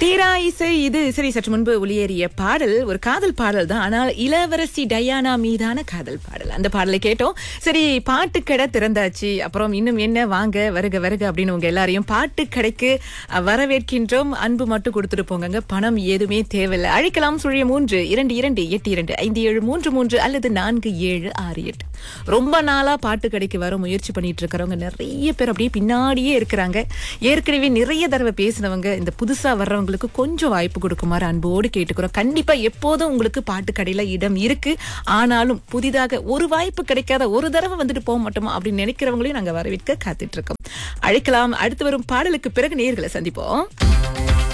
தீரா இசை இது சரி சற்று முன்பு ஒளியேறிய பாடல் ஒரு காதல் பாடல் தான் ஆனால் இளவரசி டயானா மீதான காதல் பாடல் அந்த பாடலை கேட்டோம் சரி பாட்டுக்கடை திறந்தாச்சு அப்புறம் இன்னும் என்ன வாங்க வருக வருக அப்படின்னு உங்க எல்லாரையும் பாட்டுக்கடைக்கு அஹ், வரவேற்கின்றோம் அன்பு மட்டும் கொடுத்துட்டு போங்க பணம் எதுவுமே தேவையில்லை அழைக்கலாம் சுழிய மூன்று இரண்டு இரண்டு எட்டு இரண்டு ஐந்து ஏழு மூன்று மூன்று அல்லது நான்கு ஏழு ஆறு எட்டு ரொம்ப நாளா பாட்டு கடைக்கு வர முயற்சி பண்ணிட்டு இருக்கிறவங்க நிறைய பேர் அப்படியே பின்னாடியே இருக்கிறாங்க ஏற்கனவே நிறைய தடவை பேசினவங்க இந்த புதுசா வர்றவங்களுக்கு கொஞ்சம் வாய்ப்பு கொடுக்குமாறு அன்போடு கேட்டுக்கிறோம் கண்டிப்பா எப்போதும் உங்களுக்கு பாட்டு கடையில இடம் இருக்கு ஆனாலும் புதிதாக ஒரு வாய்ப்பு கிடைக்காத ஒரு தடவை வந்துட்டு போக மாட்டோமா அப்படின்னு நினைக்கிறவங்களையும் நாங்க வரவேற்க காத்துட்டு இருக்கோம் அழைக்கலாம் அடுத்து வரும் பாடலுக்கு பிறகு நேர்களை சந்திப்போம்